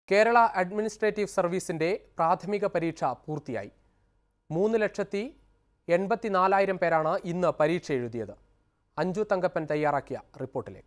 Kerala administrative സർവീസിന്റെ പ്രാഥമിക പരീക്ഷ പൂർത്തിയായി മൂന്ന് ലക്ഷത്തി എൺപത്തിനാലായിരം പേരാണ് ഇന്ന് പരീക്ഷ എഴുതിയത് അഞ്ജു തങ്കപ്പൻ തയ്യാറാക്കിയ റിപ്പോർട്ടിലേക്ക്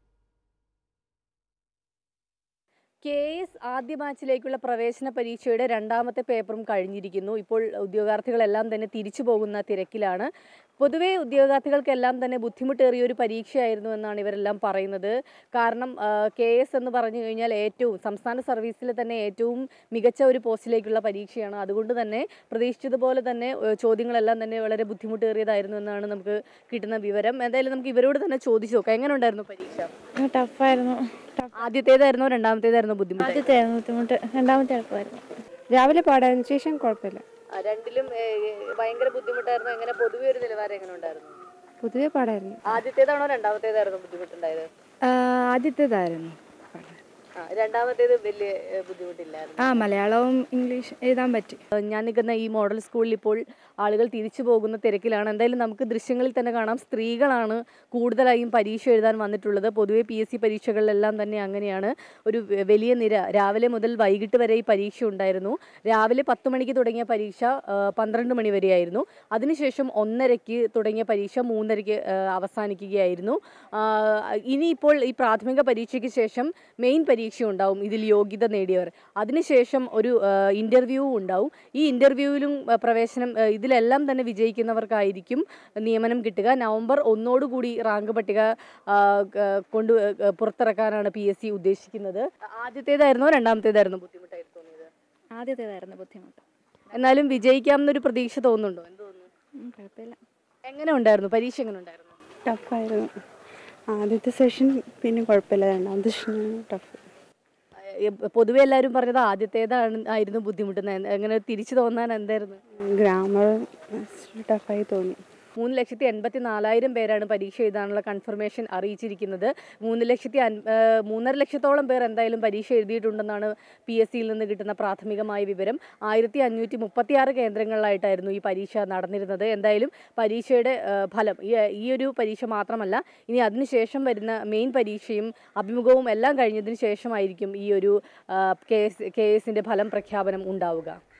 കെ എസ് ആദ്യ ബാച്ചിലേക്കുള്ള പ്രവേശന പരീക്ഷയുടെ രണ്ടാമത്തെ പേപ്പറും കഴിഞ്ഞിരിക്കുന്നു ഇപ്പോൾ ഉദ്യോഗാർത്ഥികളെല്ലാം തന്നെ തിരിച്ചു പോകുന്ന തിരക്കിലാണ് പൊതുവെ ഉദ്യോഗാർത്ഥികൾക്കെല്ലാം തന്നെ ബുദ്ധിമുട്ടേറിയ ഒരു പരീക്ഷയായിരുന്നു എന്നാണ് ഇവരെല്ലാം പറയുന്നത് കാരണം കെ എസ് എന്ന് പറഞ്ഞു കഴിഞ്ഞാൽ ഏറ്റവും സംസ്ഥാന സർവീസിൽ തന്നെ ഏറ്റവും മികച്ച ഒരു പോസ്റ്റിലേക്കുള്ള പരീക്ഷയാണ് അതുകൊണ്ട് തന്നെ പ്രതീക്ഷിച്ചതുപോലെ തന്നെ ഏഹ്, ചോദ്യങ്ങളെല്ലാം തന്നെ വളരെ ബുദ്ധിമുട്ടേറിയതായിരുന്നു എന്നാണ് നമുക്ക് കിട്ടുന്ന വിവരം എന്തായാലും നമുക്ക് ഇവരോട് തന്നെ ചോദിച്ചു നോക്കാം എങ്ങനെ ഉണ്ടായിരുന്നു പരീക്ഷ ടഫായിരുന്നു ടഫ് ആദ്യത്തേതായിരുന്നോ രണ്ടാമത്തേതായിരുന്നോ ബുദ്ധിമുട്ട് ആദ്യത്തെ ആയിരുന്നു ബുദ്ധിമുട്ട് രണ്ടാമത്തെ എളുപ്പമായിരുന്നു രാവിലെ പാടായിരുന്നു ശേഷം കുഴപ്പമില്ല ആ, രണ്ടിലും ഏ, ഏ, ഭയങ്കര ബുദ്ധിമുട്ടായിരുന്നു എങ്ങനെ പൊതുവെ ഒരു നിലവാരം എങ്ങനെ ഉണ്ടായിരുന്നു പൊതുവെ പാടായിരുന്നു ആദ്യത്തേതാണോ രണ്ടാമത്തേതായിരുന്നു ബുദ്ധിമുട്ടുണ്ടായത് ആ, ആദ്യത്തേതായിരുന്നു പാടാൻ. ആ, രണ്ടാമത്തേത് വലിയ ഏ, ബുദ്ധിമുട്ടില്ലായിരുന്നു ആ മലയാളവും ഇംഗ്ലീഷ് എഴുതാൻ പറ്റി ഞാൻ നിൽക്കുന്ന ഈ മോഡൽ സ്കൂളിൽ ഇപ്പോൾ ആളുകൾ തിരിച്ചു പോകുന്ന തിരക്കിലാണ് എന്തായാലും നമുക്ക് ദൃശ്യങ്ങളിൽ തന്നെ കാണാം സ്ത്രീകളാണ് കൂടുതലായും പരീക്ഷ എഴുതാൻ വന്നിട്ടുള്ളത് പൊതുവെ പി എസ് സി പരീക്ഷകളിലെല്ലാം തന്നെ അങ്ങനെയാണ് ഒരു വ- വലിയ നിര രാവിലെ മുതൽ വൈകിട്ട് വരെ ഈ പരീക്ഷ ഉണ്ടായിരുന്നു രാവിലെ പത്ത് മണിക്ക് തുടങ്ങിയ പരീക്ഷ ആ, പന്ത്രണ്ട് മണി വരെയായിരുന്നു അതിനുശേഷം ഒന്നരയ്ക്ക് തുടങ്ങിയ പരീക്ഷ മൂന്നരയ്ക്ക് ആ, അവസാനിക്കുകയായിരുന്നു ആ, ഇനിയിപ്പോൾ ഈ പ്രാഥമിക പരീക്ഷയ്ക്ക് ശേഷം മെയിൻ പരീക്ഷ ഉണ്ടാവും ഇതിൽ യോഗ്യത നേടിയവർ അതിനുശേഷം ഒരു ഇൻ്റർവ്യൂ ഉണ്ടാവും ഈ ഇൻ്റർവ്യൂവിലും പ്രവേശനം ആ, ഇതിലെല്ലാം തന്നെ വിജയിക്കുന്നവർക്കായിരിക്കും നിയമനം കിട്ടുക നവംബർ ഒന്നോടുകൂടി റാങ്ക് പട്ടിക ആ, ക- കൊണ്ട് ആ, പുറത്തിറക്കാനാണ് പി എസ് സി ഉദ്ദേശിക്കുന്നത് ആദ്യത്തേതായിരുന്നോ രണ്ടാമത്തേതായിരുന്നോ ബുദ്ധിമുട്ടായിട്ട് തോന്നിയത് ആദ്യത്തേതായിരുന്നു ബുദ്ധിമുട്ട് എന്നാലും വിജയിക്കാമെന്നൊരു പ്രതീക്ഷ തോന്നുന്നുണ്ടോ എന്ത് തോന്നുന്നു ഉം, കുഴപ്പമില്ല എങ്ങനെ ഉണ്ടായിരുന്നു പരീക്ഷ എങ്ങനെ ഉണ്ടായിരുന്നു ടഫായിരുന്നു ആദ്യത്തെ സെഷൻ പിന്നെ കുഴപ്പമില്ല രണ്ടാമത്തെ സെഷൻ ടഫ് ഏഹ് പൊതുവെ എല്ലാവരും പറഞ്ഞത് ആദ്യത്തേതാണ് ആയിരുന്നു ബുദ്ധിമുട്ടുന്നത് എങ്ങനെ തിരിച്ചു തോന്നാൻ എന്തായിരുന്നു ഗ്രാമർ ടഫായി തോന്നി മൂന്ന് ലക്ഷത്തി എൺപത്തി നാലായിരം പേരാണ് പരീക്ഷ എഴുതാനുള്ള കൺഫർമേഷൻ അറിയിച്ചിരിക്കുന്നത് മൂന്ന് ലക്ഷത്തി അൻ ഏഹ് മൂന്നര ലക്ഷത്തോളം പേർ എന്തായാലും പരീക്ഷ എഴുതിയിട്ടുണ്ടെന്നാണ് പി എസ് സിയിൽ നിന്ന് കിട്ടുന്ന പ്രാഥമികമായ വിവരം ആയിരത്തി അഞ്ഞൂറ്റി മുപ്പത്തി ആറ് കേന്ദ്രങ്ങളിലായിട്ടായിരുന്നു ഈ പരീക്ഷ നടന്നിരുന്നത് എന്തായാലും പരീക്ഷയുടെ ഏഹ് ഫലം ഈ ഈ ഒരു പരീക്ഷ മാത്രമല്ല ഇനി അതിനുശേഷം വരുന്ന മെയിൻ പരീക്ഷയും അഭിമുഖവും എല്ലാം കഴിഞ്ഞതിന് ശേഷമായിരിക്കും ഈ ഒരു കെ എസ് കെ എസിൻ്റെ ഫലം പ്രഖ്യാപനം ഉണ്ടാവുക